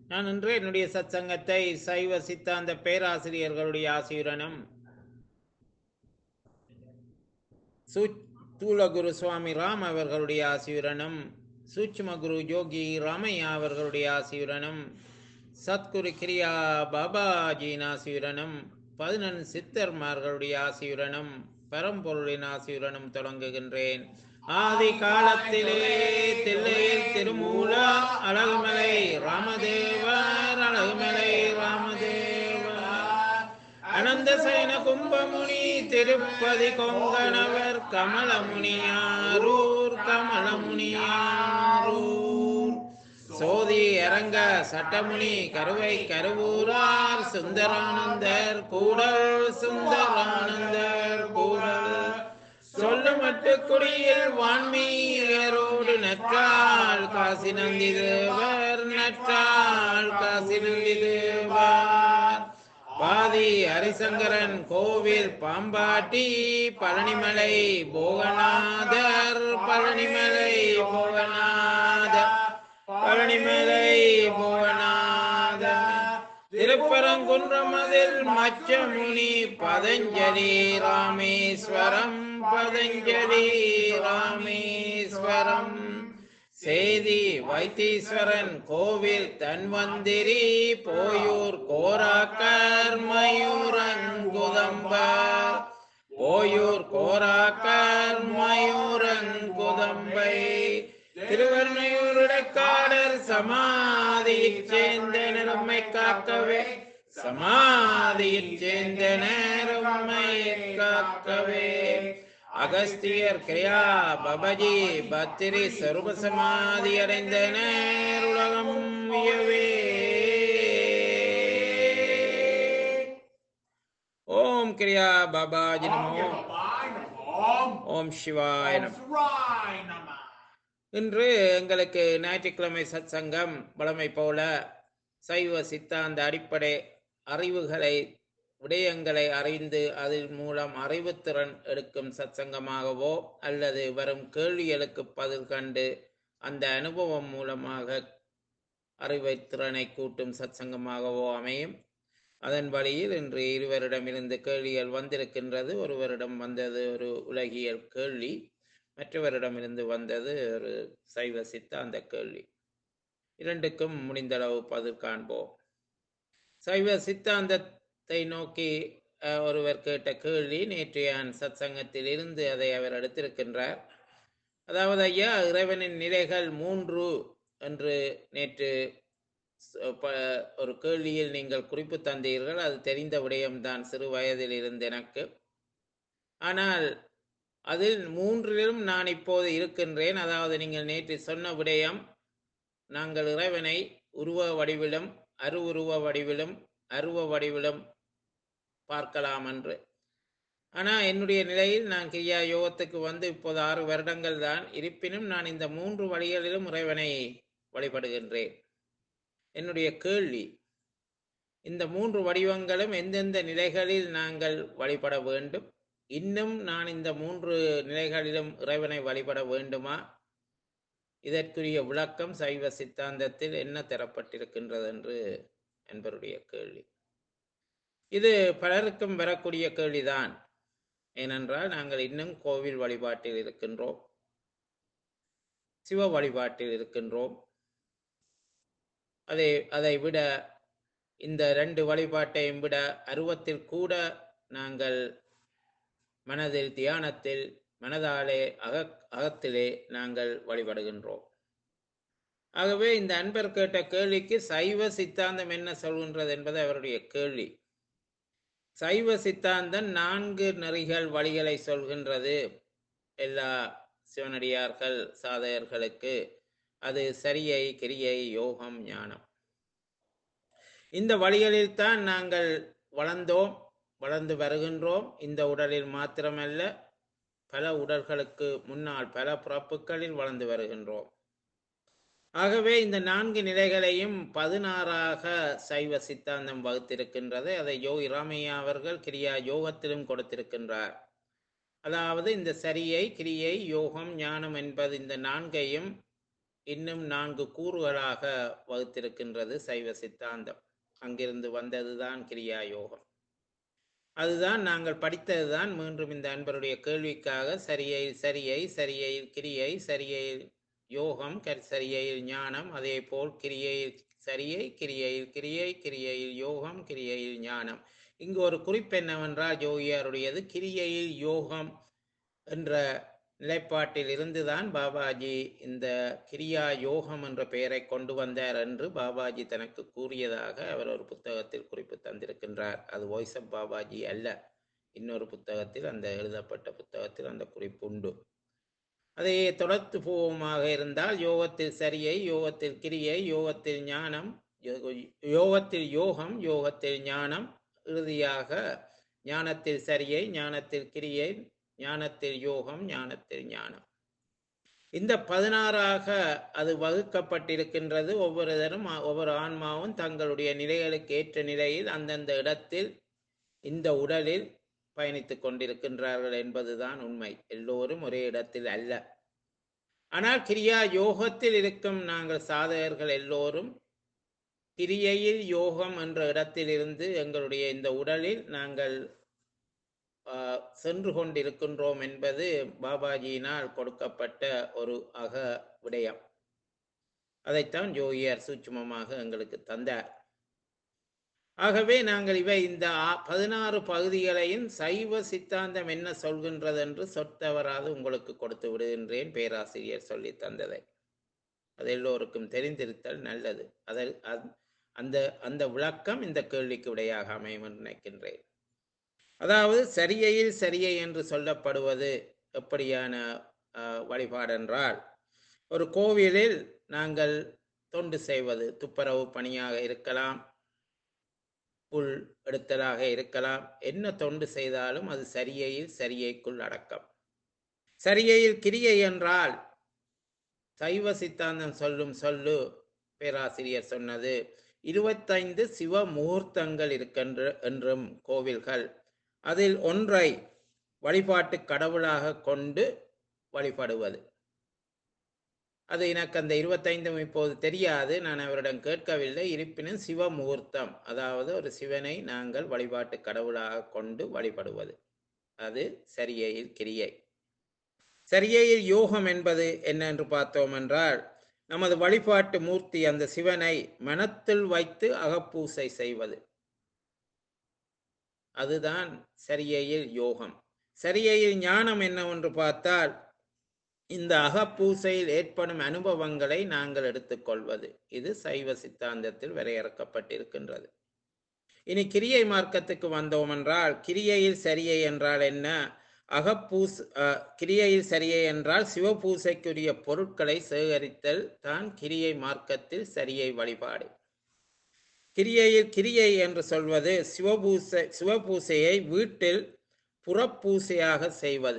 நான் இன்று என்னுடைய சத்சங்கத்தை சைவ சித்தாந்த பேராசிரியர்களுடைய ஆசியுடனும் ஸ்தூலகுரு சுவாமி ராம் அவர்களுடைய ஆசியுடனும் சூட்சும குரு யோகி ராமையா அவர்களுடைய ஆசியுடனும் சத்குரு கிரியா பாபாஜியின் ஆசியுடனும் பதினெண் சித்தர்மார்களுடைய ஆசியுடனும் பரம்பொருளின் ஆசியுடனும் தொடங்குகின்றேன் ஆதி காலத்திலே தில்லையில் திருமூல அழகுமலை ராமதேவர் அழகுமலை ராமதேவர் அனந்த சயன கும்பமுனி திருப்பதி கொங்கணவர் கமலமுனியாரூர் கமலமுனியாரூர் சோதி அரங்க சட்டமுனி கருவை கருவூரார் சுந்தரானந்தர் கூடல் சுந்தரானந்தர் கூடல் சொல்லமட்டு குடியில் வான்மீகரோடு நற்றாள் காசி நந்தி தேவர் நற்றாள் காசி நந்தி தேவர் பாதி ஹரிசங்கரன் கோவில் பாம்பாட்டி பழனிமலை போகநாதர் பழனிமலை போகநாதர் பழனிமலை போகநாதர் திருப்பரங்குன்றமதில் மச்சமுனி பதஞ்சலி ராமேஸ்வரம் பதஞ்சலி ராமேஸ்வரம் சேதி வைத்தீஸ்வரன் கோவில் தன்வந்திரி போயூர் கோராக்கர் மயூரங்குதம்பர் போயூர் கோராக்கர் மயூரங்குதம்பை திருவர்ணையூருடைக்காடர் சமாதியைச் சேர்ந்த நம்மை காக்கவே சமாதியைச் சேர்ந்த நேரம்மை காக்கவே அகஸ்தியர் கிரியா பபஜி பத்திரி சருப சமாதி அடைந்த நேருலகம் உயவே ஓம் கிரியா பாபாஜி நமோ ஓம் சிவாய நமோ இன்று எங்களுக்கு ஞாயிற்றுக்கிழமை சத் சங்கம் வளமை போல சைவ சித்தாந்த அடிப்படை அறிவுகளை விடயங்களை அறிந்து அதன் மூலம் அறிவுத்திறன் எடுக்கும் சத்சங்கமாகவோ அல்லது வரும் கேள்விகளுக்கு பதில் கண்டு அந்த அனுபவம் மூலமாக அறிவைத்திறனை கூட்டும் சத்சங்கமாகவோ அமையும் அதன் வழியில் இன்று இருவரிடமிருந்து கேள்விகள் வந்திருக்கின்றது ஒருவரிடம் வந்தது ஒரு உலகியல் கேள்வி மற்றவரிடமிருந்து வந்தது ஒரு சைவ சித்தாந்த கேள்வி இரண்டுக்கும் முடிந்தளவு பதில் காண்போம் சைவ சித்தாந்தத்தை நோக்கி ஒருவர் கேட்ட கேள்வி நேற்றைய சத் சங்கத்தில் இருந்து அதை அவர் எடுத்திருக்கின்றார் அதாவது ஐயா இறைவனின் நிலைகள் மூன்று என்று நேற்று ஒரு கேள்வியில் நீங்கள் குறிப்பு தந்தீர்கள் அது தெரிந்த விடயம்தான் சிறு வயதில் இருந்து எனக்கு ஆனால் அதில் மூன்றிலும் நான் இப்போது இருக்கின்றேன் அதாவது நீங்கள் நேற்று சொன்ன விடயம் நாங்கள் இறைவனை உருவ வடிவிலும் அருவுருவ வடிவிலும் அருவ வடிவிலும் பார்க்கலாம் என்று ஆனால் என்னுடைய நிலையில் நான் கிரியா யோகத்துக்கு வந்து இப்போது ஆறு வருடங்கள் தான் இருப்பினும் நான் இந்த மூன்று வழிகளிலும் இறைவனை வழிபடுகின்றேன் என்னுடைய கேள்வி இந்த மூன்று வடிவங்களும் எந்தெந்த நிலைகளில் நாங்கள் வழிபட வேண்டும் இன்னும் நான் இந்த மூன்று நிலைகளிலும் இறைவனை வழிபட வேண்டுமா இதற்குரிய விளக்கம் சைவ சித்தாந்தத்தில் என்ன தரப்பட்டிருக்கின்றது என்று என்பருடைய கேள்வி இது பலருக்கும் வரக்கூடிய கேள்விதான் ஏனென்றால் நாங்கள் இன்னும் கோவில் வழிபாட்டில் இருக்கின்றோம் சிவ வழிபாட்டில் இருக்கின்றோம் அதை அதை விட இந்த ரெண்டு வழிபாட்டையும் விட அருவத்தில் கூட நாங்கள் மனதில் தியானத்தில் மனதாலே அக அகத்திலே நாங்கள் வழிபடுகின்றோம் ஆகவே இந்த அன்பர் கேட்ட கேள்விக்கு சைவ சித்தாந்தம் என்ன சொல்கின்றது என்பது அவருடைய கேள்வி சைவ சித்தாந்தம் நான்கு நெறிகள் வழிகளை சொல்கின்றது எல்லா சிவனடியார்கள் சாதகர்களுக்கு அது சரியை கிரியை யோகம் ஞானம் இந்த வழிகளில் தான் நாங்கள் வளர்ந்தோம் வளர்ந்து வருகின்றோம் இந்த உடலில் மாத்திரமல்ல பல உடல்களுக்கு முன்னால் பல பிறப்புகளில் வளர்ந்து வருகின்றோம் ஆகவே இந்த நான்கு நிலைகளையும் பதினாறாக சைவ சித்தாந்தம் வகுத்திருக்கின்றது அதை யோகி ராமையா அவர்கள் கிரியா யோகத்திலும் கொடுத்திருக்கின்றார் அதாவது இந்த சரியை கிரியை யோகம் ஞானம் என்பது இந்த நான்கையும் இன்னும் நான்கு கூறுகளாக வகுத்திருக்கின்றது சைவ சித்தாந்தம் அங்கிருந்து வந்ததுதான் கிரியா யோகம் அதுதான் நாங்கள் படித்ததுதான் மீண்டும் இந்த அன்பருடைய கேள்விக்காக சரியை சரியை சரியை கிரியை சரியை யோகம் கரி- சரியில் ஞானம் அதே போல் கிரியையில் சரியை கிரியையில் கிரியை கிரியையில் யோகம் கிரியையில் ஞானம் இங்கு ஒரு குறிப்பு என்னவென்றால் யோகியாருடையது கிரியையில் யோகம் என்ற நிலைப்பாட்டில் இருந்துதான் பாபாஜி இந்த கிரியா யோகம் என்ற பெயரை கொண்டு வந்தார் என்று பாபாஜி தனக்கு கூறியதாக அவர் ஒரு புத்தகத்தில் குறிப்பு தந்திருக்கின்றார் அது வாய்ஸ் ஆஃப் பாபாஜி அல்ல இன்னொரு புத்தகத்தில் அந்த எழுதப்பட்ட புத்தகத்தில் அந்த குறிப்பு உண்டு அதையே தொடர்ந்து போவோமாக இருந்தால் யோகத்தில் சரியை யோகத்தில் கிரியை யோகத்தில் ஞானம் யோக- யோகத்தில் யோகம் யோகத்தில் ஞானம் இறுதியாக ஞானத்தில் சரியை ஞானத்தில் கிரியை ஞானத்தில் யோகம் ஞானத்தில் ஞானம் இந்த பதினாறாக அது வகுக்கப்பட்டிருக்கின்றது ஒவ்வொருத்தரும் ஒவ்வொரு ஆன்மாவும் தங்களுடைய நிலைகளுக்கு ஏற்ற நிலையில் அந்தந்த இடத்தில் இந்த உடலில் பயணித்துக் கொண்டிருக்கின்றார்கள் என்பதுதான் உண்மை எல்லோரும் ஒரே இடத்தில் அல்ல ஆனால் கிரியா யோகத்தில் இருக்கும் நாங்கள் சாதகர்கள் எல்லோரும் கிரியையில் யோகம் என்ற இடத்திலிருந்து எங்களுடைய இந்த உடலில் நாங்கள் ஆஹ், சென்று கொண்டிருக்கின்றோம் என்பது பாபாஜியினால் கொடுக்கப்பட்ட ஒரு அக விடயம் அதைத்தான் யோகியார் சூட்சுமமாக எங்களுக்கு தந்தார் ஆகவே நாங்கள் இவை இந்த ஆ- பதினாறு பகுதிகளையும் சைவ சித்தாந்தம் என்ன சொல்கின்றது என்று சொத்தவராது உங்களுக்கு கொடுத்து விடுகின்றேன் பேராசிரியர் சொல்லி தந்ததை அது எல்லோருக்கும் தெரிந்திருத்தல் நல்லது அதில் அந்- அந்த அந்த விளக்கம் இந்த கேள்விக்கு விடையாக அமையும் என்று நினைக்கின்றேன் அதாவது சரியையில் சரியை என்று சொல்லப்படுவது எப்படியான அஹ், வழிபாடென்றால் ஒரு கோவிலில் நாங்கள் தொண்டு செய்வது துப்புரவு பணியாக இருக்கலாம் புல் எடுத்தலாக இருக்கலாம் என்ன தொண்டு செய்தாலும் அது சரியையில் சரியைக்குள் அடக்கம் சரியையில் கிரியை என்றால் சைவ சித்தாந்தம் சொல்லும் சொல்லு பேராசிரியர் சொன்னது இருபத்தைந்து சிவ முகூர்த்தங்கள் இருக்கின்ற என்றும் கோவில்கள் அதில் ஒன்றை வழிபாட்டு கடவுளாக கொண்டு வழிபடுவது அது எனக்கு அந்த இருபத்தைந்தும் இப்போது தெரியாது நான் அவரிடம் கேட்கவில்லை இருப்பினும் சிவ முகூர்த்தம் அதாவது ஒரு சிவனை நாங்கள் வழிபாட்டு கடவுளாக கொண்டு வழிபடுவது அது சரியையில் கிரியை சரியையில் யோகம் என்பது என்ன என்று பார்த்தோம் என்றால் நமது வழிபாட்டு மூர்த்தி அந்த சிவனை மனத்தில் வைத்து அகப்பூசை செய்வது அதுதான் சரியையில் யோகம் சரியையில் ஞானம் என்னவென்று பார்த்தால் இந்த அகப்பூசையில் ஏற்படும் அனுபவங்களை நாங்கள் எடுத்துக்கொள்வது இது சைவ சித்தாந்தத்தில் வரையறுக்கப்பட்டிருக்கின்றது இனி கிரியை மார்க்கத்துக்கு வந்தோம் என்றால் கிரியையில் சரியை என்றால் என்ன அகப்பூஸ் அஹ், கிரியையில் சரியை என்றால் சிவபூசைக்குரிய பொருட்களை சேகரித்தல் தான் கிரியை மார்க்கத்தில் சரியை வழிபாடு கிரியையில் கிரியை என்று சொல்வது சிவபூசை சிவபூசையை வீட்டில் புறப்பூசையாக செய்வது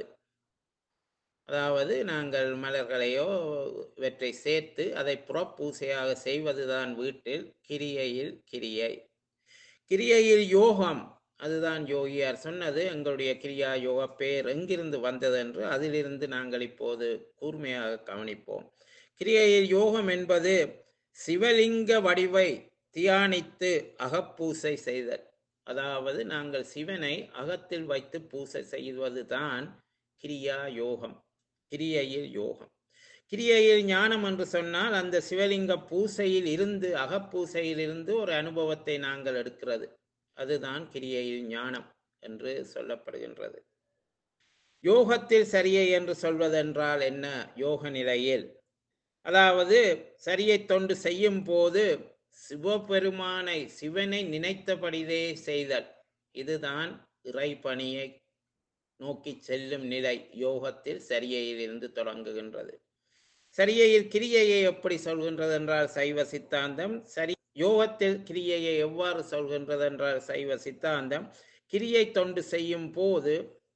அதாவது நாங்கள் மலர்களையோ இவற்றை சேர்த்து அதை புறப்பூசையாக செய்வதுதான் வீட்டில் கிரியையில் கிரியை கிரியையில் யோகம் அதுதான் யோகியார் சொன்னது எங்களுடைய கிரியா யோக பேர் எங்கிருந்து வந்தது என்று அதிலிருந்து நாங்கள் இப்போது கூர்மையாக கவனிப்போம் கிரியையில் யோகம் என்பது சிவலிங்க வடிவை தியானித்து அகப்பூசை செய்தல் அதாவது நாங்கள் சிவனை அகத்தில் வைத்து பூசை செய்வதுதான் கிரியா யோகம் கிரியையில் யோகம் கிரியையில் ஞானம் என்று சொன்னால் அந்த சிவலிங்க பூசையில் இருந்து அகப்பூசையில் இருந்து ஒரு அனுபவத்தை நாங்கள் எடுக்கிறது அதுதான் கிரியையில் ஞானம் என்று சொல்லப்படுகின்றது யோகத்தில் சரியை என்று சொல்வதென்றால் என்ன யோக நிலையில் அதாவது சரியை தொண்டு செய்யும் போது சிவபெருமானை சிவனை நினைத்தபடியே செய்தல் இதுதான் இறைபணியை நோக்கி செல்லும் நிலை யோகத்தில் சரியையில் இருந்து தொடங்குகின்றது சரியையில் கிரியையை எப்படி சொல்கின்றது என்றால் சைவ சித்தாந்தம் சரி யோகத்தில் கிரியையை எவ்வாறு சொல்கின்றது என்றால் சைவ சித்தாந்தம் கிரியை தொண்டு செய்யும் போது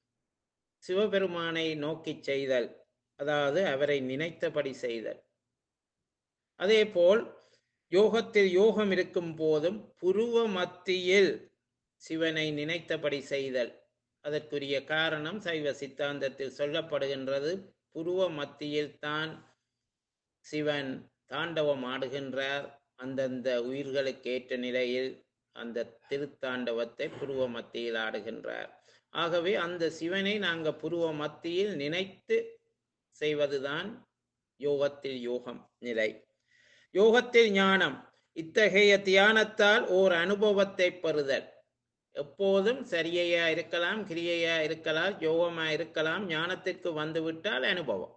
சிவபெருமானை நோக்கி செய்தல் அதாவது அவரை நினைத்தபடி செய்தல் அதேபோல் யோகத்தில் யோகம் இருக்கும் போதும் புருவ மத்தியில் சிவனை நினைத்தபடி செய்தல் அதற்குரிய காரணம் சைவ சித்தாந்தத்தில் சொல்லப்படுகின்றது புருவ மத்தியில் தான் சிவன் தாண்டவம் ஆடுகின்றார் அந்தந்த உயிர்களுக்கு ஏற்ற நிலையில் அந்த திருத்தாண்டவத்தை புருவ மத்தியில் ஆடுகின்றார் ஆகவே அந்த சிவனை நாங்கள் புருவ மத்தியில் நினைத்து செய்வதுதான் யோகத்தில் யோகம் நிலை யோகத்தில் ஞானம் இத்தகைய தியானத்தால் ஓர் அனுபவத்தை பெறுதல் எப்போதும் சரியையா இருக்கலாம் கிரியையா இருக்கலாம் யோகமா இருக்கலாம் ஞானத்திற்கு வந்துவிட்டால் அனுபவம்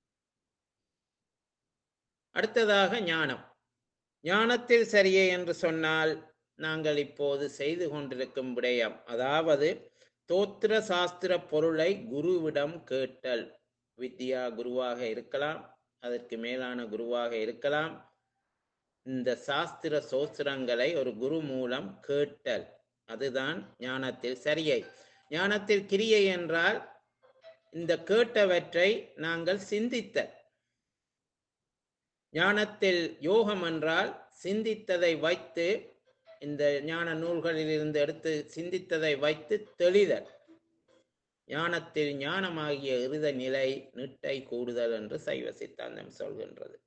அடுத்ததாக ஞானம் ஞானத்தில் சரியே என்று சொன்னால் நாங்கள் இப்போது செய்து கொண்டிருக்கும் விடயம் அதாவது தோத்திர சாஸ்திர பொருளை குருவிடம் கேட்டல் வித்யா குருவாக இருக்கலாம் அதற்கு மேலான குருவாக இருக்கலாம் இந்த சாஸ்திர சோஸ்திரங்களை ஒரு குரு மூலம் கேட்டல் அதுதான் ஞானத்தில் சரியை ஞானத்தில் கிரியை என்றால் இந்த கேட்டவற்றை நாங்கள் சிந்தித்தல் ஞானத்தில் யோகம் என்றால் சிந்தித்ததை வைத்து இந்த ஞான நூல்களில் இருந்து எடுத்து சிந்தித்ததை வைத்து தெளிதல் ஞானத்தில் ஞானமாகிய இறுத நிலை நிட்டை கூடுதல் என்று சைவ சித்தாந்தம் சொல்கின்றது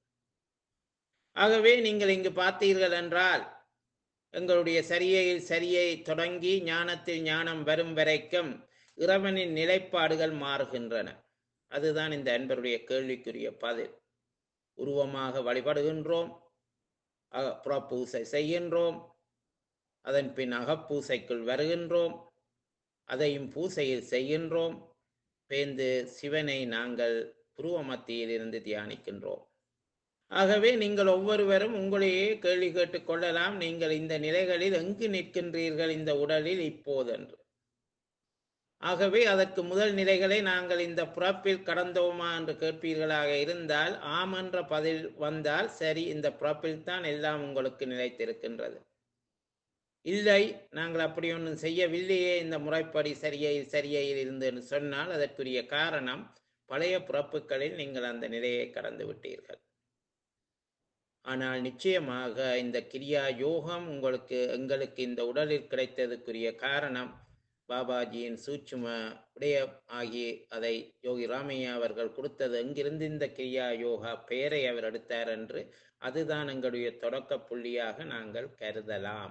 ஆகவே நீங்கள் இங்கு பார்த்தீர்கள் என்றால் எங்களுடைய சரியையில் சரியை தொடங்கி ஞானத்தில் ஞானம் வரும் வரைக்கும் இறைவனின் நிலைப்பாடுகள் மாறுகின்றன அதுதான் இந்த அன்பருடைய கேள்விக்குரிய பதில் உருவமாக வழிபடுகின்றோம் அக- புறப்பூசை செய்கின்றோம் அதன் பின் அகப்பூசைக்குள் வருகின்றோம் அதையும் பூசையில் செய்கின்றோம் பேந்து சிவனை நாங்கள் புருவ மத்தியில் இருந்து தியானிக்கின்றோம் ஆகவே நீங்கள் ஒவ்வொருவரும் உங்களையே கேள்வி கேட்டுக் கொள்ளலாம் நீங்கள் இந்த நிலைகளில் எங்கு நிற்கின்றீர்கள் இந்த உடலில் இப்போதென்று ஆகவே அதற்கு முதல் நிலைகளை நாங்கள் இந்த பிறப்பில் கடந்தோமா என்று கேட்பீர்களாக இருந்தால் ஆம் என்ற பதில் வந்தால் சரி இந்த பிறப்பில் தான் எல்லாம் உங்களுக்கு நிலைத்திருக்கின்றது இல்லை நாங்கள் அப்படி ஒன்றும் செய்யவில்லையே இந்த முறைப்படி சரியை சரியில் இருந்து என்று சொன்னால் அதற்குரிய காரணம் பழைய பிறப்புகளில் நீங்கள் அந்த நிலையை கடந்து விட்டீர்கள் ஆனால் நிச்சயமாக இந்த கிரியா யோகம் உங்களுக்கு எங்களுக்கு இந்த உடலில் கிடைத்ததுக்குரிய காரணம் பாபாஜியின் சூட்சும விடய ஆகி அதை யோகி ராமையா அவர்கள் கொடுத்தது எங்கிருந்து இந்த கிரியா யோகா பெயரை அவர் எடுத்தார் என்று அதுதான் எங்களுடைய தொடக்க புள்ளியாக நாங்கள் கருதலாம்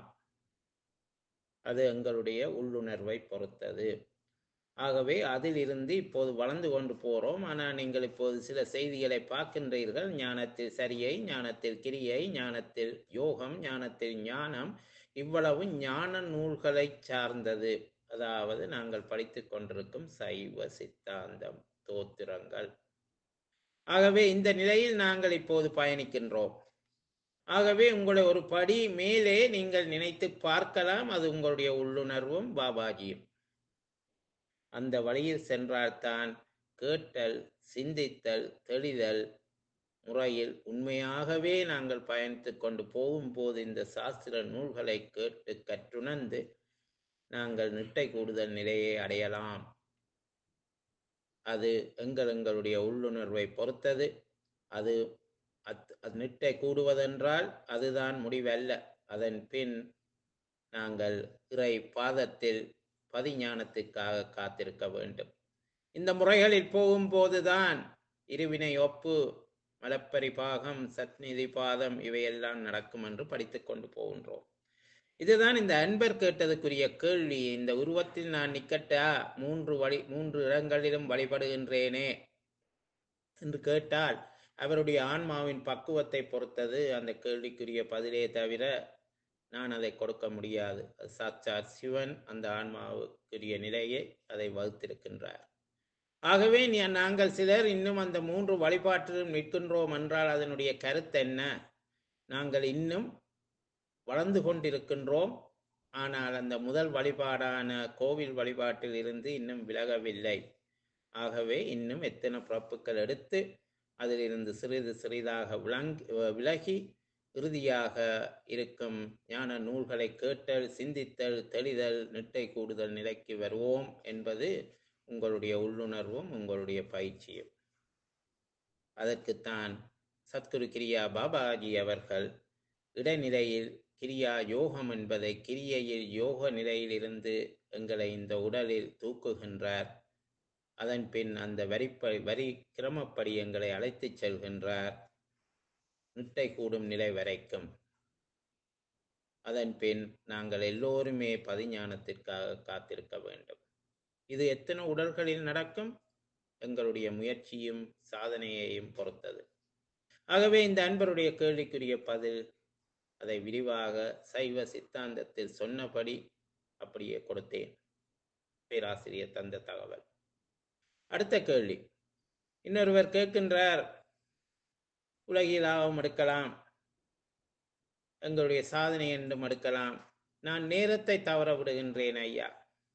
அது எங்களுடைய உள்ளுணர்வை பொறுத்தது ஆகவே அதிலிருந்து இப்போது வளர்ந்து கொண்டு போறோம் ஆனால் நீங்கள் இப்போது சில செய்திகளை பார்க்கின்றீர்கள் ஞானத்தில் சரியை ஞானத்தில் கிரியை ஞானத்தில் யோகம் ஞானத்தில் ஞானம் இவ்வளவு ஞான நூல்களை சார்ந்தது அதாவது நாங்கள் படித்துக் கொண்டிருக்கும் சைவ சித்தாந்தம் தோத்திரங்கள் ஆகவே இந்த நிலையில் நாங்கள் இப்போது பயணிக்கின்றோம் ஆகவே உங்களை ஒரு படி மேலே நீங்கள் நினைத்து பார்க்கலாம் அது உங்களுடைய உள்ளுணர்வும் பாபாஜியும் அந்த வழியில் சென்றால்தான் கேட்டல் சிந்தித்தல் தெளிதல் முறையில் உண்மையாகவே நாங்கள் பயணித்துக் கொண்டு போகும்போது இந்த சாஸ்திர நூல்களை கேட்டு கற்றுணர்ந்து நாங்கள் நிட்டை கூடுதல் நிலையை அடையலாம் அது எங்கள் எங்களுடைய உள்ளுணர்வை பொறுத்தது அது அத் அது நிட்டை கூடுவதென்றால் அதுதான் முடிவல்ல அதன் பின் நாங்கள் இறை பாதத்தில் பதிஞானத்துக்காக காத்திருக்க வேண்டும் இந்த முறைகளில் போகும்போதுதான் இருவினை ஒப்பு மலப்பரிபாகம் சத்நிதி பாதம் இவையெல்லாம் நடக்கும் என்று படித்துக் கொண்டு போகின்றோம் இதுதான் இந்த அன்பர் கேட்டதுக்குரிய கேள்வி இந்த உருவத்தில் நான் நிக்கட்டா மூன்று வழி மூன்று இடங்களிலும் வழிபடுகின்றேனே என்று கேட்டால் அவருடைய ஆன்மாவின் பக்குவத்தை பொறுத்தது அந்த கேள்விக்குரிய பதிலே தவிர நான் அதை கொடுக்க முடியாது அது சாட்சாத் சிவன் அந்த ஆன்மாவுக்குரிய நிலையை அதை வகுத்திருக்கின்றார் ஆகவே நீ- நாங்கள் சிலர் இன்னும் அந்த மூன்று வழிபாட்டிலும் நிற்கின்றோம் என்றால் அதனுடைய கருத்து என்ன நாங்கள் இன்னும் வளர்ந்து கொண்டிருக்கின்றோம் ஆனால் அந்த முதல் வழிபாடான கோவில் வழிபாட்டில் இருந்து இன்னும் விலகவில்லை ஆகவே இன்னும் எத்தனை பிறப்புகள் எடுத்து அதிலிருந்து சிறிது சிறிதாக விளங்கி விலகி இறுதியாக இருக்கும் ஞான நூல்களை கேட்டல் சிந்தித்தல் தெளிதல் நிட்டை கூடுதல் நிலைக்கு வருவோம் என்பது உங்களுடைய உள்ளுணர்வும் உங்களுடைய பயிற்சியும் அதற்குத்தான் சத்குரு கிரியா பாபாஜி அவர்கள் இடைநிலையில் கிரியா யோகம் என்பதை கிரியையில் யோக நிலையிலிருந்து எங்களை இந்த உடலில் தூக்குகின்றார் அதன் பின் அந்த வரிப்ப வரி கிரமப்படி எங்களை அழைத்துச் செல்கின்றார் நிட்டை கூடும் நிலை வரைக்கும் அதன் பின் நாங்கள் எல்லோருமே பதிஞானத்திற்காக காத்திருக்க வேண்டும் இது எத்தனை உடல்களில் நடக்கும் எங்களுடைய முயற்சியும் சாதனையையும் பொறுத்தது ஆகவே இந்த அன்பருடைய கேள்விக்குரிய பதில் அதை விரிவாக சைவ சித்தாந்தத்தில் சொன்னபடி அப்படியே கொடுத்தேன் பேராசிரியர் தந்த தகவல் அடுத்த கேள்வி இன்னொருவர் கேட்கின்றார் உலகில் லாபம் எடுக்கலாம் எங்களுடைய சாதனை என்றும் எடுக்கலாம் நான் நேரத்தை தவற விடுகின்றேன் ஐயா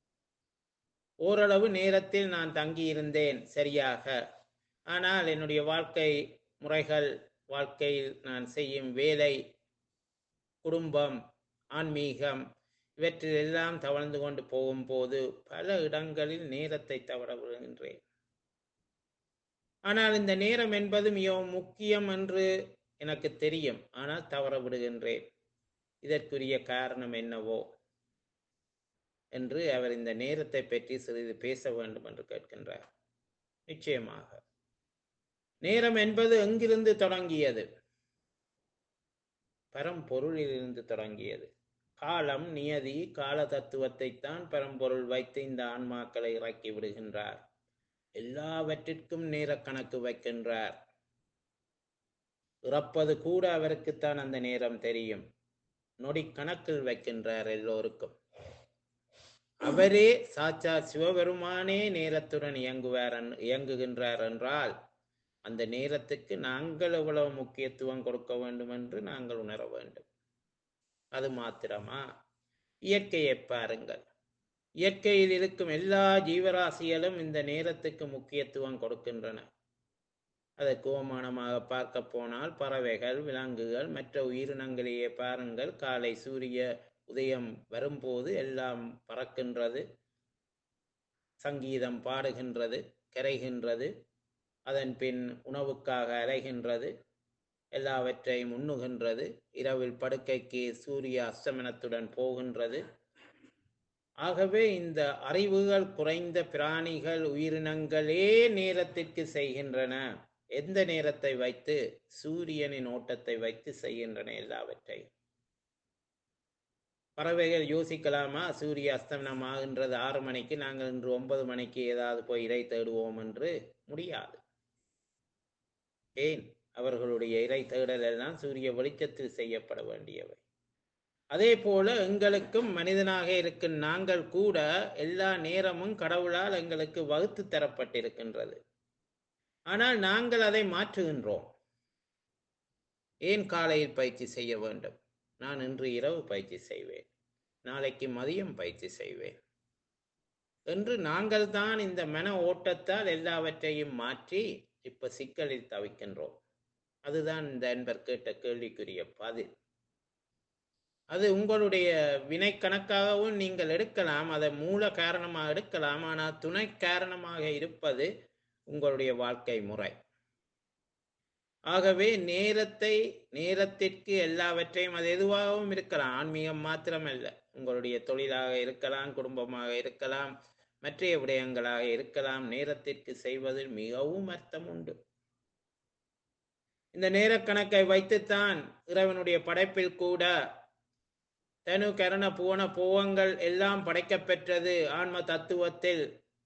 ஓரளவு நேரத்தில் நான் தங்கியிருந்தேன் சரியாக ஆனால் என்னுடைய வாழ்க்கை முறைகள் வாழ்க்கையில் நான் செய்யும் வேலை குடும்பம் ஆன்மீகம் இவற்றில் எல்லாம் தவழ்ந்து கொண்டு போகும்போது பல இடங்களில் நேரத்தை தவற விடுகின்றேன் ஆனால் இந்த நேரம் என்பது மிகவும் முக்கியம் என்று எனக்கு தெரியும் ஆனால் தவற விடுகின்றேன் இதற்குரிய காரணம் என்னவோ என்று அவர் இந்த நேரத்தை பற்றி சிறிது பேச வேண்டும் என்று கேட்கின்றார் நிச்சயமாக நேரம் என்பது எங்கிருந்து தொடங்கியது பரம்பொருளிலிருந்து தொடங்கியது காலம் நியதி கால தத்துவத்தை தான் பரம்பொருள் வைத்து இந்த ஆன்மாக்களை இறக்கி விடுகின்றார் எல்லாவற்றிற்கும் நேர கணக்கு வைக்கின்றார் இறப்பது கூட அவருக்குத்தான் அந்த நேரம் தெரியும் நொடி கணக்கில் வைக்கின்றார் எல்லோருக்கும் அவரே சாச்சா சிவபெருமானே நேரத்துடன் இயங்குவார் இயங்குகின்றார் என்றால் அந்த நேரத்துக்கு நாங்கள் எவ்வளவு முக்கியத்துவம் கொடுக்க வேண்டும் என்று நாங்கள் உணர வேண்டும் அது மாத்திரமா இயற்கையை பாருங்கள் இயற்கையில் இருக்கும் எல்லா ஜீவராசிகளும் இந்த நேரத்துக்கு முக்கியத்துவம் கொடுக்கின்றன அதற்கு ஓமானமாக பார்க்க போனால் பறவைகள் விலங்குகள் மற்ற உயிரினங்களையே பாருங்கள் காலை சூரிய உதயம் வரும்போது எல்லாம் பறக்கின்றது சங்கீதம் பாடுகின்றது கரைகின்றது அதன் பின் உணவுக்காக அலைகின்றது எல்லாவற்றையும் உண்ணுகின்றது இரவில் படுக்கைக்கு சூரிய அஸ்தமனத்துடன் போகின்றது ஆகவே இந்த அறிவுகள் குறைந்த பிராணிகள் உயிரினங்களே நேரத்திற்கு செய்கின்றன எந்த நேரத்தை வைத்து சூரியனின் ஓட்டத்தை வைத்து செய்கின்றன எல்லாவற்றையும் பறவைகள் யோசிக்கலாமா சூரிய அஸ்தமனம் ஆகின்றது ஆறு மணிக்கு நாங்கள் இன்று ஒன்பது மணிக்கு ஏதாவது போய் இறை தேடுவோம் என்று முடியாது ஏன் அவர்களுடைய இறை தேடல் எல்லாம் சூரிய வெளிச்சத்தில் செய்யப்பட வேண்டியவை அதே போல எங்களுக்கும் மனிதனாக இருக்கும் நாங்கள் கூட எல்லா நேரமும் கடவுளால் எங்களுக்கு வகுத்து தரப்பட்டிருக்கின்றது ஆனால் நாங்கள் அதை மாற்றுகின்றோம் ஏன் காலையில் பயிற்சி செய்ய வேண்டும் நான் இன்று இரவு பயிற்சி செய்வேன் நாளைக்கு மதியம் பயிற்சி செய்வேன் என்று நாங்கள் தான் இந்த மன ஓட்டத்தால் எல்லாவற்றையும் மாற்றி இப்ப சிக்கலில் தவிக்கின்றோம் அதுதான் இந்த அன்பர் கேட்ட கேள்விக்குரிய பதில் அது உங்களுடைய வினை கணக்காகவும் நீங்கள் எடுக்கலாம் அதை மூல காரணமாக எடுக்கலாம் ஆனால் துணை காரணமாக இருப்பது உங்களுடைய வாழ்க்கை முறை ஆகவே நேரத்தை நேரத்திற்கு எல்லாவற்றையும் அது எதுவாகவும் இருக்கலாம் ஆன்மீகம் மாத்திரமல்ல உங்களுடைய தொழிலாக இருக்கலாம் குடும்பமாக இருக்கலாம் மற்றைய விடயங்களாக இருக்கலாம் நேரத்திற்கு செய்வதில் மிகவும் அர்த்தம் உண்டு இந்த நேரக்கணக்கை வைத்துத்தான் இறைவனுடைய படைப்பில் கூட தனு கரண புவன பூவங்கள் எல்லாம் படைக்கப்பெற்றது ஆன்ம தத்துவத்தில்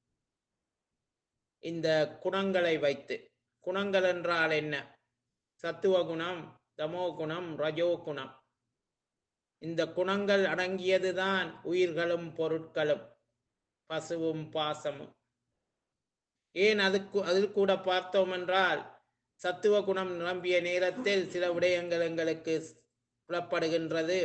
இந்த குணங்களை வைத்து குணங்கள் என்றால் என்ன சத்துவ குணம் தமோ குணம் ரஜோ குணம் இந்த குணங்கள் அடங்கியதுதான் உயிர்களும் பொருட்களும் பசுவும் பாசமும் ஏன் அதுக்கு அதில் கூட பார்த்தோம் என்றால் சத்துவ குணம் நிரம்பிய நேரத்தில் சில விடயங்கள் எங்களுக்கு புலப்படுகின்றது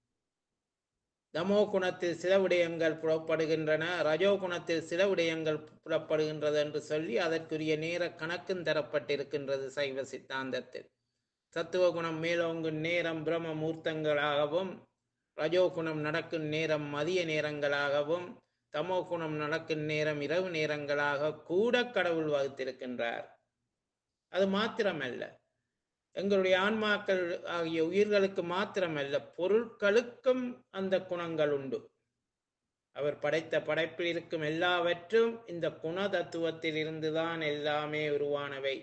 தமோ குணத்தில் சில விடயங்கள் புலப்படுகின்றன ரஜோ குணத்தில் சில விடயங்கள் புலப்படுகின்றது என்று சொல்லி அதற்குரிய நேர கணக்கும் தரப்பட்டிருக்கின்றது சைவ சித்தாந்தத்தில் சத்துவ குணம் மேலோங்கும் நேரம் பிரம்ம மூர்த்தங்களாகவும் ரஜோ குணம் நடக்கும் நேரம் மதிய நேரங்களாகவும் தமோ குணம் நடக்கும் நேரம் இரவு நேரங்களாக கூட கடவுள் வகுத்திருக்கின்றார் அது மாத்திரமல்ல எங்களுடைய ஆன்மாக்கள் ஆகிய உயிர்களுக்கு மாத்திரமல்ல பொருட்களுக்கும் அந்த குணங்கள் உண்டு அவர் படைத்த படைப்பில் இருக்கும் எல்லாவற்றும் இந்த குண தத்துவத்தில் இருந்துதான் எல்லாமே உருவானவை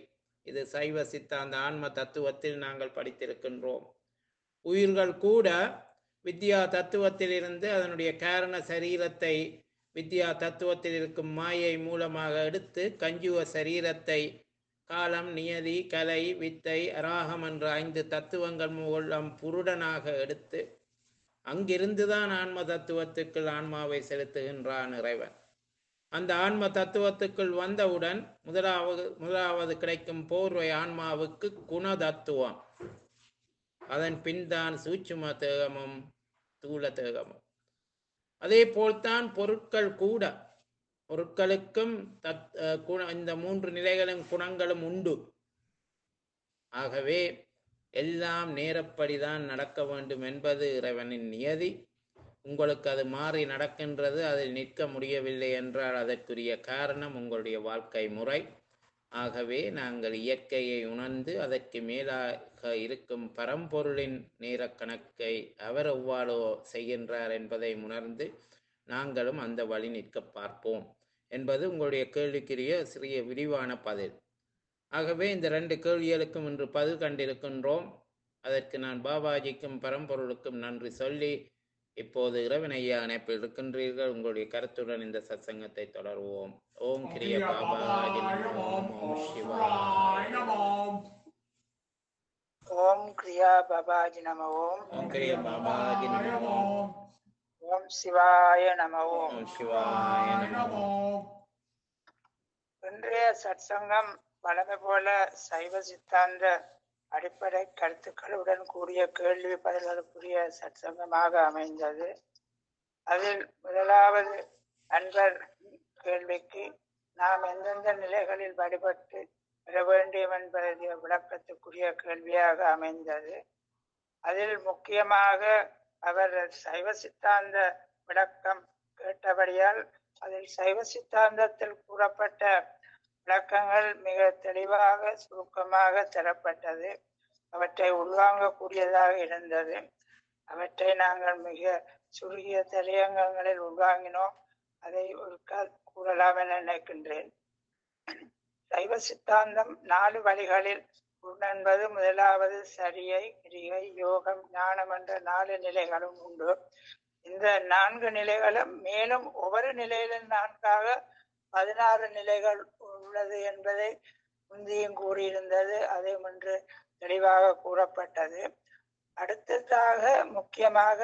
இது சைவ சித்தாந்த ஆன்ம தத்துவத்தில் நாங்கள் படித்திருக்கின்றோம் உயிர்கள் கூட வித்யா தத்துவத்திலிருந்து அதனுடைய காரண சரீரத்தை வித்யா தத்துவத்தில் இருக்கும் மாயை மூலமாக எடுத்து கஞ்சுவ சரீரத்தை காலம் நியதி கலை வித்தை அராகம் என்ற ஐந்து தத்துவங்கள் மூலம் புருடனாக எடுத்து அங்கிருந்துதான் ஆன்ம தத்துவத்துக்குள் ஆன்மாவை செலுத்துகின்றான் இறைவன் அந்த ஆன்ம தத்துவத்துக்குள் வந்தவுடன் முதலாவது முதலாவது கிடைக்கும் போர்வை ஆன்மாவுக்கு குண தத்துவம் அதன் பின்தான் சூட்சும தேகமும் தூல தேகமும் அதே போல்தான் பொருட்கள் கூட பொருட்களுக்கும் தத் அஹ் குண இந்த மூன்று நிலைகளும் குணங்களும் உண்டு ஆகவே எல்லாம் நேரப்படிதான் நடக்க வேண்டும் என்பது இறைவனின் நியதி உங்களுக்கு அது மாறி நடக்கின்றது அதில் நிற்க முடியவில்லை என்றால் அதற்குரிய காரணம் உங்களுடைய வாழ்க்கை முறை ஆகவே நாங்கள் இயற்கையை உணர்ந்து அதற்கு மேலாக இருக்கும் பரம்பொருளின் நேரக் கணக்கை அவர் எவ்வாறோ செய்கின்றார் என்பதை உணர்ந்து நாங்களும் அந்த வழி நிற்க பார்ப்போம் என்பது உங்களுடைய கேள்விக்குரிய சிறிய விரிவான பதில் ஆகவே இந்த ரெண்டு கேள்விகளுக்கும் இன்று பதில் கண்டிருக்கின்றோம் அதற்கு நான் பாபாஜிக்கும் பரம்பொருளுக்கும் நன்றி சொல்லி இப்போது இறைவனையா அணைப்பில் இருக்கின்றீர்கள் உங்களுடைய கருத்துடன் இந்த சத்சங்கத்தை தொடர்வோம் ஓம் கிரிய பாபாஜி நமோ ஓம் சிவாய ஓம் கிரியா பாபாஜி நம ஓம் ஓம் கிரிய பாபாஜி நமோ ஓம் சிவாய நம ஓம் ஓம் சிவாய நமோ இன்றைய சத்சங்கம் வழமை போல சைவ சித்தாந்த அடிப்படை கருத்துக்களுடன் கூடிய கேள்வி பதில்களுக்குரிய சத்சங்கமாக அமைந்தது அதில் முதலாவது அன்பர் கேள்விக்கு நாம் எந்தெந்த நிலைகளில் வழிபட்டு பெற வேண்டும் என்பதை விளக்கத்துக்குரிய கேள்வியாக அமைந்தது அதில் முக்கியமாக அவர் சைவ சித்தாந்த விளக்கம் கேட்டபடியால் அதில் சைவ சித்தாந்தத்தில் கூறப்பட்ட விளக்கங்கள் மிக தெளிவாக சுருக்கமாக தரப்பட்டது அவற்றை உள்வாங்கக்கூடியதாக இருந்தது அவற்றை நாங்கள் மிக சுருகிய தலையங்கங்களில் உள்வாங்கினோம் அதை ஒரு கூறலாம் என நினைக்கின்றேன் சைவ சித்தாந்தம் நாலு வழிகளில் என்பது முதலாவது சரியை கிரியை யோகம் ஞானம் என்ற நாலு நிலைகளும் உண்டு இந்த நான்கு நிலைகளும் மேலும் ஒவ்வொரு நிலையிலும் நான்காக பதினாறு நிலைகள் உள்ளது என்பதை முந்தியும் கூறியிருந்தது அதே ஒன்று தெளிவாக கூறப்பட்டது அடுத்ததாக முக்கியமாக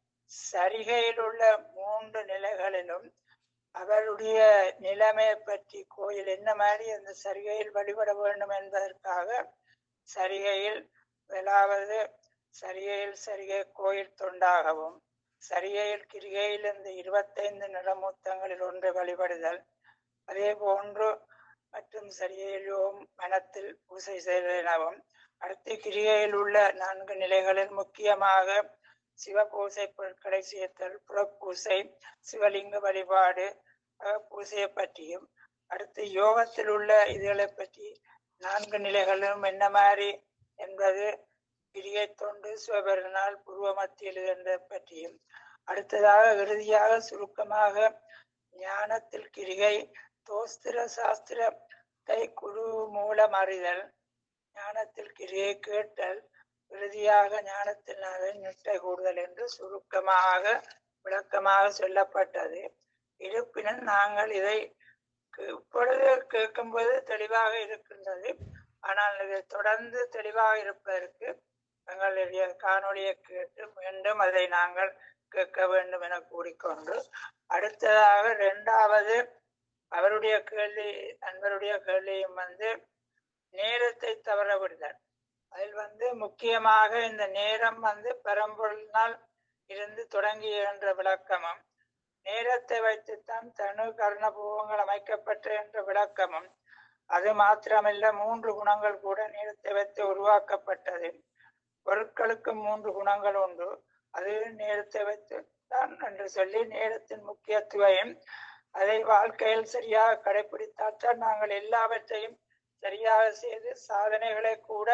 சரிகையில் உள்ள மூன்று நிலைகளிலும் அவருடைய நிலைமையை பற்றி கோயில் என்ன மாதிரி அந்த சரிகையில் வழிபட வேண்டும் என்பதற்காக சரிகையில் முதலாவது சரிகையில் சரிகை கோயில் தொண்டாகவும் சரிகையில் கிரிகையில் இந்த இருபத்தைந்து நிறமூத்தங்களில் ஒன்று வழிபடுதல் அதே போன்று மற்றும் சரிகையிலும் மனத்தில் பூசை செய்தனவும் அடுத்து கிரிகையில் உள்ள நான்கு நிலைகளில் முக்கியமாக சிவ பூசை பொருட்களை சேர்த்தல் புறப்பூசை சிவலிங்க வழிபாடு பூசையை பற்றியும் அடுத்து யோகத்தில் உள்ள இதுகளை பற்றி நான்கு நிலைகளும் என்ன மாதிரி என்பது கிரியை தொண்டு சிவபெருநாள் பூர்வ மத்தியில் என்பதை பற்றியும் அடுத்ததாக இறுதியாக சுருக்கமாக ஞானத்தில் கிரிகை தோஸ்திர சாஸ்திரத்தை குழு மூலம் அறிதல் ஞானத்தில் கிரியை கேட்டல் இறுதியாக ஞானத்தில் நிட்டை கூடுதல் என்று சுருக்கமாக விளக்கமாக சொல்லப்பட்டது இருப்பினும் நாங்கள் இதை இப்பொழுது கேட்கும்போது தெளிவாக இருக்கின்றது ஆனால் இது தொடர்ந்து தெளிவாக இருப்பதற்கு எங்களுடைய காணொலியை கேட்டு மீண்டும் அதை நாங்கள் கேட்க வேண்டும் என கூறிக்கொண்டு அடுத்ததாக இரண்டாவது அவருடைய கேள்வி நண்பருடைய கேள்வியும் வந்து நேரத்தை தவற விடுதல் அதில் வந்து முக்கியமாக இந்த நேரம் வந்து பரம்பொருளினால் இருந்து தொடங்கிய என்ற விளக்கமும் நேரத்தை வைத்துத்தான் தனு கர்ணபூவங்கள் அமைக்கப்பட்ட என்ற விளக்கமும் அது மாத்திரமல்ல மூன்று குணங்கள் கூட நேரத்தை வைத்து உருவாக்கப்பட்டது பொருட்களுக்கு மூன்று குணங்கள் உண்டு அது நேரத்தை வைத்து தான் என்று சொல்லி நேரத்தின் முக்கியத்துவம் அதை வாழ்க்கையில் சரியாக கடைபிடித்தால்தான் நாங்கள் எல்லாவற்றையும் சரியாக செய்து சாதனைகளை கூட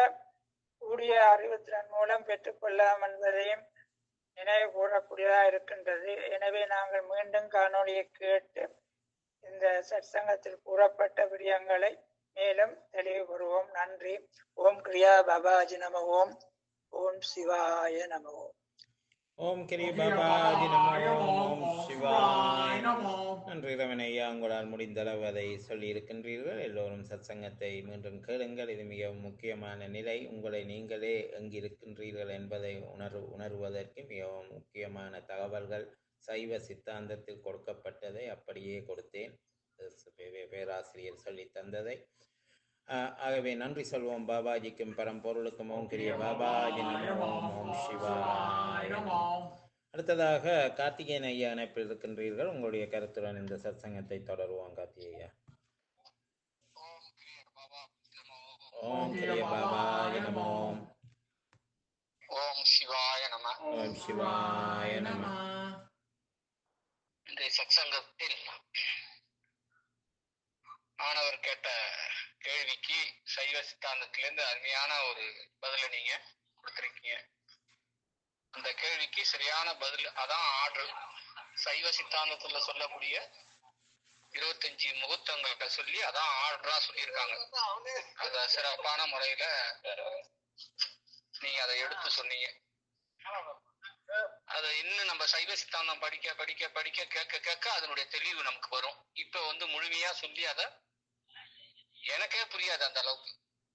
கூடிய அறிவுத்திறன் மூலம் பெற்றுக்கொள்ளலாம் என்பதையும் நினைவு கூறக்கூடியதா இருக்கின்றது எனவே நாங்கள் மீண்டும் காணொலியை கேட்டு இந்த சற்சங்கத்தில் கூறப்பட்ட விடயங்களை மேலும் தெளிவு பெறுவோம் நன்றி ஓம் கிரியா பாபாஜி நம ஓம் ஓம் சிவாய நம ஓம் ஓம் கிரி பாபாஜி நமோ ஓம் சிவாய நன்றி ரமணையா உங்களால் முடிந்தளவு அதை சொல்லி இருக்கின்றீர்கள் எல்லோரும் சத்சங்கத்தை மீண்டும் கேளுங்கள் இது மிகவும் முக்கியமான நிலை உங்களை நீங்களே எங்கிருக்கின்றீர்கள் என்பதை உணர்வு உணர்வதற்கு மிகவும் முக்கியமான தகவல்கள் சைவ சித்தாந்தத்தில் கொடுக்கப்பட்டதை அப்படியே கொடுத்தேன் பே- பேராசிரியர் சொல்லி தந்ததை ஆஹ் ஆகவே நன்றி சொல்வோம் பாபாஜிக்கும் பரம்பொருளுக்கும் ஓம் கிரிய பாபாஜி நமோ ஓம் சிவாய நமோ. அடுத்ததாக கார்த்திகேயன் ஐயா இணைப்பில் இருக்கின்றீர்கள் உங்களுடைய கருத்துடன் இந்த சத்சங்கத்தை தொடருவோம் கார்த்திகேயா ஓம் கிரிய பாபாய நமோ ஓம் சிவாய நம ஓம் சிவாய நம இன்றைய சத்சங்கத்தில் மாணவர் கேட்ட கேள்விக்கு சைவ சித்தாந்தத்திலிருந்து அருமையான ஒரு பதிலை நீங்க கொடுத்திருக்கீங்க அந்த கேள்விக்கு சரியான பதில் அதான் ஆர்டர் சைவ சித்தாந்தத்துல சொல்லக்கூடிய இருபத்தஞ்சு முகூர்த்தங்களை சொல்லி அதான் ஆர்டரா சொல்லியிருக்காங்க அத சிறப்பான முறையில நீங்க அதை எடுத்து சொன்னீங்க அதை இன்னும் நம்ம சைவ சித்தாந்தம் படிக்க படிக்க படிக்க கேட்க கேட்க அதனுடைய தெளிவு நமக்கு வரும் இப்ப வந்து முழுமையா சொல்லி அத எனக்கே புரியாது அந்த அளவுக்கு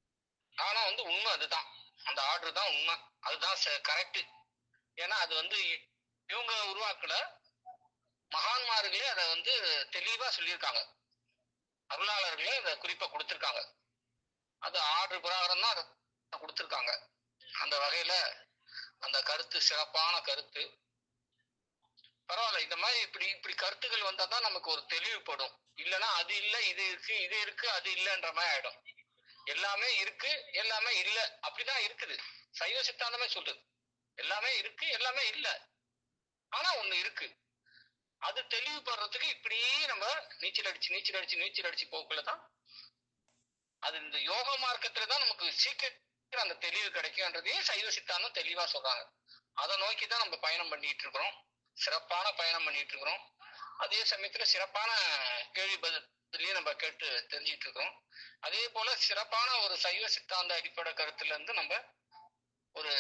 ஆனா வந்து உண்மை அதுதான் அந்த ஆர்டர் தான் உண்மை அதுதான் கரெக்ட் ஏன்னா அது வந்து இவங்க உருவாக்கல மகான்மார்களே அதை வந்து தெளிவா சொல்லியிருக்காங்க அருளாளர்களே அதை குறிப்பா கொடுத்திருக்காங்க அது ஆர்டர் பிரகாரம் தான் அதை கொடுத்திருக்காங்க அந்த வகையில அந்த கருத்து சிறப்பான கருத்து பரவாயில்ல இந்த மாதிரி இப்படி இப்படி கருத்துக்கள் வந்தா தான் நமக்கு ஒரு தெளிவுபடும் இல்லைன்னா அது இல்ல இது இருக்கு இது இருக்கு அது இல்லைன்ற மாதிரி ஆயிடும் எல்லாமே இருக்கு எல்லாமே இல்ல அப்படிதான் இருக்குது சைவ சித்தாந்தமே சொல்லுது எல்லாமே இருக்கு எல்லாமே இல்ல ஆனா ஒண்ணு இருக்கு அது தெளிவுபடுறதுக்கு இப்படியே நம்ம நீச்சல் அடிச்சு நீச்சல் அடிச்சு நீச்சல் அடிச்சு போக்குள்ளதான் அது இந்த யோக மார்க்கத்துல தான் நமக்கு சீக்கிரம் அந்த தெளிவு கிடைக்கும்ன்றதையே சைவ சித்தாந்தம் தெளிவா சொல்றாங்க அதை நோக்கி தான் நம்ம பயணம் பண்ணிட்டு இருக்கிறோம் சிறப்பான பயணம் பண்ணிட்டு இருக்கிறோம் அதே சமயத்துல சிறப்பான கேள்வி பதிலையும் நம்ம கேட்டு தெரிஞ்சுட்டு இருக்கிறோம் அதே போல சிறப்பான ஒரு சைவ சித்தாந்த அடிப்படை கருத்துல இருந்து நம்ம ஒரு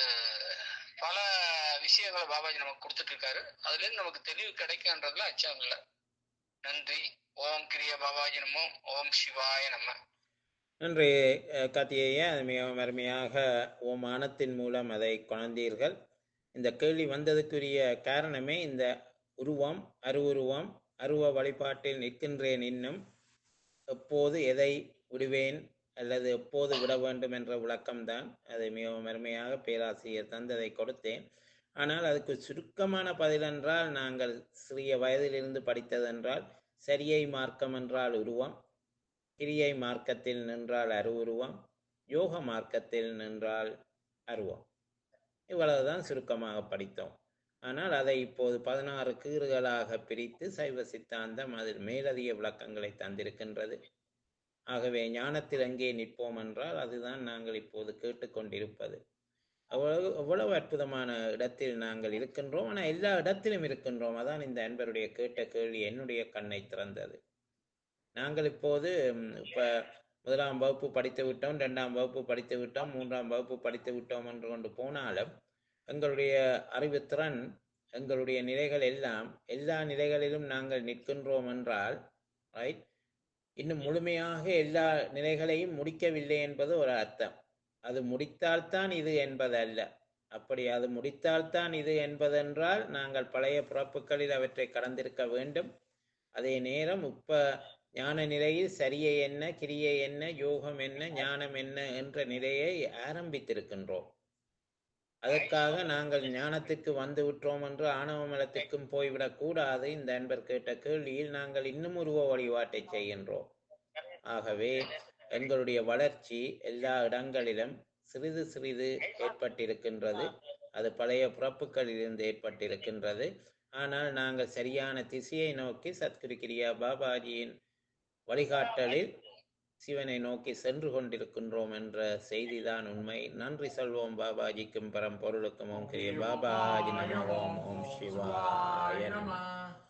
பல விஷயங்களை பாபாஜி நமக்கு கொடுத்துட்டு இருக்காரு அதுல இருந்து நமக்கு தெளிவு கிடைக்குன்றதுல அச்சம் இல்லை நன்றி ஓம் கிரிய பாபாஜி நமோ ஓம் சிவாய நம்ம நன்றி அஹ், கார்த்திகேயா அது மிகவும் அருமையாக ஓமானத்தின் மூலம் அதை கொணர்ந்தீர்கள் இந்த கேள்வி வந்ததுக்குரிய காரணமே இந்த உருவம் அருவுருவம் அருவ வழிபாட்டில் நிற்கின்றேன் இன்னும் எப்போது எதை விடுவேன் அல்லது எப்போது விட வேண்டும் என்ற விளக்கம்தான் அதை மிகவும் அருமையாக பேராசிரியர் தந்ததை கொடுத்தேன் ஆனால் அதுக்கு சுருக்கமான பதில் என்றால் நாங்கள் சிறிய வயதிலிருந்து படித்ததென்றால் சரியை மார்க்கம் என்றால் உருவம் கிரியை மார்க்கத்தில் நின்றால் அருவுருவம் யோக மார்க்கத்தில் நின்றால் அருவம் இவ்வளவுதான் சுருக்கமாக படித்தோம் ஆனால் அதை இப்போது பதினாறு கீறுகளாக பிரித்து சைவ சித்தாந்தம் அதில் மேலதிக விளக்கங்களை தந்திருக்கின்றது ஆகவே ஞானத்தில் எங்கே நிற்போம் என்றால் அதுதான் நாங்கள் இப்போது கேட்டுக்கொண்டிருப்பது அவ்வளவு அவ்வளவு அற்புதமான இடத்தில் நாங்கள் இருக்கின்றோம் ஆனால் எல்லா இடத்திலும் இருக்கின்றோம் அதான் இந்த அன்பருடைய கேட்ட கேள்வி என்னுடைய கண்ணை திறந்தது நாங்கள் இப்போது ம், இப்ப முதலாம் வகுப்பு படித்து விட்டோம் இரண்டாம் வகுப்பு படித்து விட்டோம் மூன்றாம் வகுப்பு படித்து விட்டோம் என்று கொண்டு போனாலும் எங்களுடைய அறிவுத்திறன் எங்களுடைய நிலைகள் எல்லாம் எல்லா நிலைகளிலும் நாங்கள் நிற்கின்றோம் என்றால் ரைட் இன்னும் முழுமையாக எல்லா நிலைகளையும் முடிக்கவில்லை என்பது ஒரு அர்த்தம் அது முடித்தால்தான் இது என்பதல்ல அப்படி அது முடித்தால்தான் இது என்பதென்றால் நாங்கள் பழைய பிறப்புகளில் அவற்றை கடந்திருக்க வேண்டும் அதே நேரம் இப்ப ஞான நிலையில் சரியை என்ன கிரியை என்ன யோகம் என்ன ஞானம் என்ன என்ற நிலையை ஆரம்பித்திருக்கின்றோம் அதற்காக நாங்கள் ஞானத்துக்கு வந்து விட்டோம் என்று ஆணவ மலத்துக்கும் போய்விடக் கூடாது இந்த அன்பர் கேட்ட கேள்வியில் நாங்கள் இன்னும் உருவ வழிபாட்டை செய்கின்றோம் ஆகவே எங்களுடைய வளர்ச்சி எல்லா இடங்களிலும் சிறிது சிறிது ஏற்பட்டிருக்கின்றது அது பழைய பிறப்புகளிலிருந்து ஏற்பட்டிருக்கின்றது ஆனால் நாங்கள் சரியான திசையை நோக்கி சத்குரு கிரியா பாபாஜியின் வழிகாட்டலில் சிவனை நோக்கி சென்று கொண்டிருக்கின்றோம் என்ற செய்திதான் உண்மை நன்றி சொல்வோம் பாபாஜிக்கும் பரம்பொருளுக்கும் ஓம் கிரிய பாபாஜி நம ஓம் ஓம் சிவாய நம